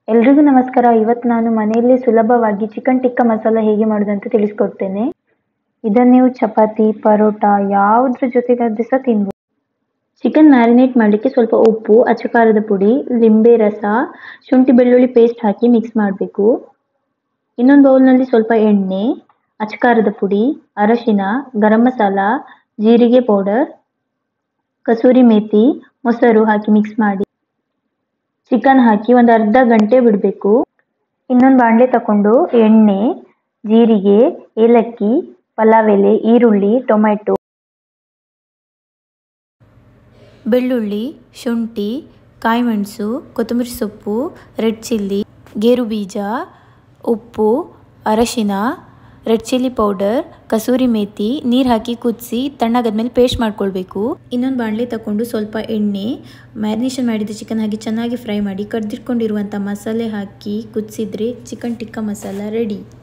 ಎಲ್ರಿಗೂ ನಮಸ್ಕಾರ ಇವತ್ತು ನಾನು ಮನೆಯಲ್ಲಿ ಸುಲಭವಾಗಿ ಚಿಕನ್ ಟಿಕ್ಕ ಮಸಾಲ ಹೇಗೆ ಮಾಡೋದು ಅಂತ ತಿಳಿಸ್ಕೊಡ್ತೇನೆ ಇದನ್ನು ನೀವು ಚಪಾತಿ ಪರೋಟ ಯಾವುದ್ರ ಜೊತೆಗಾದ್ರೂ ಸಹ ತಿನ್ಬೋದು ಚಿಕನ್ ಮ್ಯಾರಿನೇಟ್ ಮಾಡಲಿಕ್ಕೆ ಸ್ವಲ್ಪ ಉಪ್ಪು ಅಚ್ಚ ಖಾರದ ಪುಡಿ ಲಿಂಬೆ ರಸ ಶುಂಠಿ ಬೆಳ್ಳುಳ್ಳಿ ಪೇಸ್ಟ್ ಹಾಕಿ ಮಿಕ್ಸ್ ಮಾಡಬೇಕು ಇನ್ನೊಂದು ಬೌಲ್ನಲ್ಲಿ ಸ್ವಲ್ಪ ಎಣ್ಣೆ ಅಚ್ಚ ಖಾರದ ಪುಡಿ ಅರಶಿನ ಗರಂ ಮಸಾಲ ಜೀರಿಗೆ ಪೌಡರ್ ಕಸೂರಿ ಮೇಥಿ ಮೊಸರು ಹಾಕಿ ಮಿಕ್ಸ್ ಮಾಡಿ ಚಿಕನ್ ಹಾಕಿ ಒಂದು ಅರ್ಧ ಗಂಟೆ ಬಿಡಬೇಕು ಇನ್ನೊಂದು ಬಾಣಲೆ ತಗೊಂಡು ಎಣ್ಣೆ ಜೀರಿಗೆ ಏಲಕ್ಕಿ ಪಲಾವ್ ಎಲೆ ಈರುಳ್ಳಿ ಟೊಮೆಟೊ ಬೆಳ್ಳುಳ್ಳಿ ಶುಂಠಿ ಕಾಯಿಮೆಣಸು ಕೊತ್ತಂಬರಿ ಸೊಪ್ಪು ರೆಡ್ ಚಿಲ್ಲಿ ಗೇರು ಬೀಜ ಉಪ್ಪು ಅರಶಿನ red chilli powder kasuri methi ನೀರು ಹಾಕಿ ಕುದಿಸಿ ತಣ್ಣಗಾದ್ಮೇಲೆ ಪೇಸ್ಟ್ ಮಾಡ್ಕೊಳ್ಬೇಕು ಇನ್ನೊಂದು ಬಾಣಲೆ ತಗೊಂಡು ಸ್ವಲ್ಪ ಎಣ್ಣೆ ಮ್ಯಾರಿನೇಷನ್ ಮಾಡಿದ ಚಿಕನ್ ಹಾಕಿ ಚೆನ್ನಾಗಿ ಫ್ರೈ ಮಾಡಿ ಕಡ್ದಿಟ್ಕೊಂಡಿರುವಂಥ ಮಸಾಲೆ ಹಾಕಿ ಕುದಿಸಿದ್ರೆ ಚಿಕನ್ ಟಿಕ್ಕ ಮಸಾಲ ರೆಡಿ